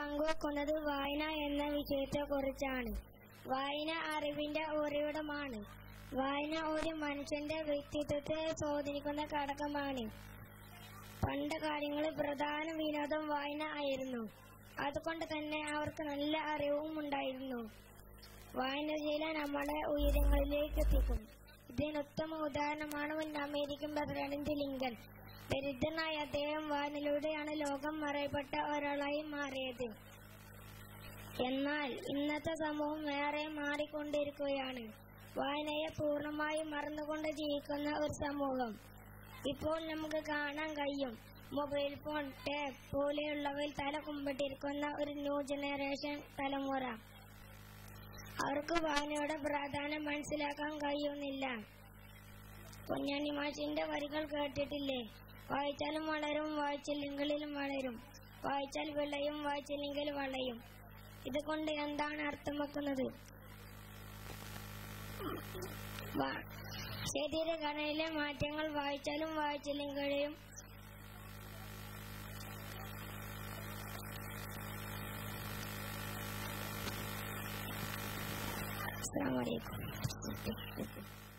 പങ്കുവെക്കുന്നത് വായന എന്ന വിഷയത്തെ കുറിച്ചാണ് വായന അറിവിന്റെ ഉറവിടമാണ് വായന ഒരു മനുഷ്യന്റെ വ്യക്തിത്വത്തെ സ്വാധീനിക്കുന്ന ഘടകമാണ് പണ്ട് കാര്യങ്ങളിൽ പ്രധാന വിനോദം വായന ആയിരുന്നു അതുകൊണ്ട് തന്നെ അവർക്ക് നല്ല അറിവും ഉണ്ടായിരുന്നു വായനശീലം നമ്മളെ ഉയരങ്ങളിലേക്ക് എത്തിക്കും ഇതിന് ഉത്തമ ഉദാഹരണമാണ് മുൻ അമേരിക്കൻ പ്രസിഡന്റ് ലിങ്കൻ ദരിദ്രനായ അദ്ദേഹം വായനയിലൂടെയാണ് ലോകം മറയപ്പെട്ട ഒരാളായി മാറിയത് എന്നാൽ ഇന്നത്തെ സമൂഹം ഏറെ മാറിക്കൊണ്ടിരിക്കുകയാണ് വായനയെ പൂർണ്ണമായും മറന്നുകൊണ്ട് ജീവിക്കുന്ന ഒരു സമൂഹം ഇപ്പോൾ നമുക്ക് കാണാൻ കഴിയും മൊബൈൽ ഫോൺ ടാബ് പോലെയുള്ളവയിൽ തല കുമ്പിട്ടിരിക്കുന്ന ഒരു ന്യൂ ജനറേഷൻ തലമുറ അവർക്ക് വായനയുടെ പ്രാധാന്യം മനസ്സിലാക്കാൻ കഴിയുന്നില്ല കുഞ്ഞാണി മാഷിന്റെ വരികൾ കേട്ടിട്ടില്ലേ വായിച്ചാലും വളരും വായിച്ചില്ലെങ്കിലും വളരും വായിച്ചാൽ വിളയും വായിച്ചില്ലെങ്കിൽ വളയും ഇതുകൊണ്ട് എന്താണ് അർത്ഥം വെക്കുന്നത് വാ- ശരീരഘടനയിലെ മാറ്റങ്ങൾ വായിച്ചാലും വായിച്ചില്ലെങ്കിലും അസ്സലാമു അലൈക്കും